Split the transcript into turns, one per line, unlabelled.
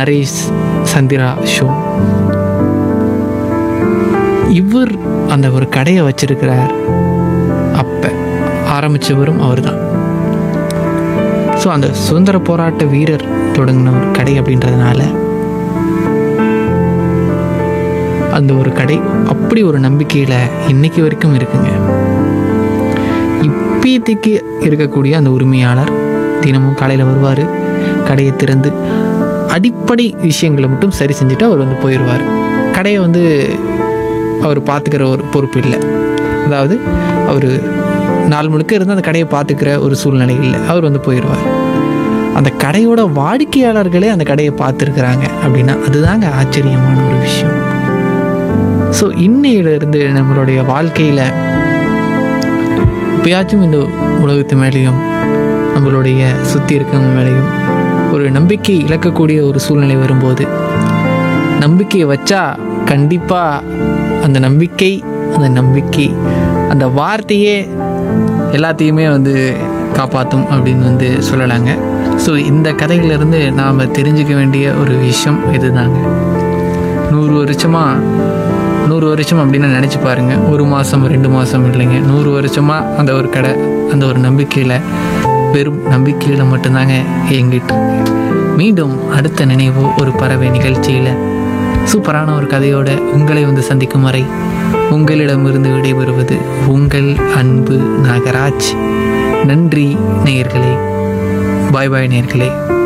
Naresh Chandra show இவர் அந்த ஒரு கடையை வச்சிருக்கிறார் அப்போ ஆரம்பித்தவரும் அவர் தான் ஸோ அந்த சுதந்திர போராட்ட வீரர் தொடங்கின ஒரு கடை அப்படின்றதுனால அந்த ஒரு கடை அப்படி ஒரு நம்பிக்கையில் இன்னைக்கு வரைக்கும் இருக்குங்க இப்போதைக்கு இருக்கக்கூடிய அந்த உரிமையாளர் தினமும் காலையில் வருவார் கடையை திறந்து அடிப்படை விஷயங்களை மட்டும் சரி செஞ்சுட்டு அவர் வந்து போயிடுவார் கடையை வந்து அவர் பார்த்துக்கிற ஒரு பொறுப்பு இல்லை அதாவது அவர் நாள் முழுக்க இருந்து அந்த கடையை பார்த்துக்கிற ஒரு சூழ்நிலை இல்லை அவர் வந்து போயிடுவார் அந்த கடையோட வாடிக்கையாளர்களே அந்த கடையை பார்த்துருக்குறாங்க அப்படின்னா அதுதாங்க ஆச்சரியமான ஒரு விஷயம் ஸோ இன்னையிலிருந்து நம்மளுடைய வாழ்க்கையில் எப்பயாச்சும் இந்த உலகத்து மேலேயும் நம்மளுடைய சுற்றி இருக்கவங்க மேலேயும் ஒரு நம்பிக்கை இழக்கக்கூடிய ஒரு சூழ்நிலை வரும்போது நம்பிக்கையை வச்சா கண்டிப்பாக அந்த நம்பிக்கை அந்த நம்பிக்கை அந்த வார்த்தையே எல்லாத்தையுமே வந்து காப்பாற்றும் அப்படின்னு வந்து சொல்லலாங்க ஸோ இந்த கதையிலிருந்து நாம் தெரிஞ்சுக்க வேண்டிய ஒரு விஷயம் இதுதாங்க நூறு வருஷமாக நூறு வருஷம் அப்படின்னு நினச்சி பாருங்கள் ஒரு மாதம் ரெண்டு மாதம் இல்லைங்க நூறு வருஷமாக அந்த ஒரு கடை அந்த ஒரு நம்பிக்கையில் வெறும் நம்பிக்கையில் மட்டும்தாங்க இயங்கிட்டு இருக்கு. மீண்டும் அடுத்த நினைவு ஒரு பறவை நிகழ்ச்சியில் சூப்பரான ஒரு கதையோட உங்களை வந்து சந்திக்கும் வரை உங்களிடமிருந்து விடைபெறுவது உங்கள் அன்பு நாகராஜ் நன்றி நேயர்களே பாய் பாய் நேயர்களே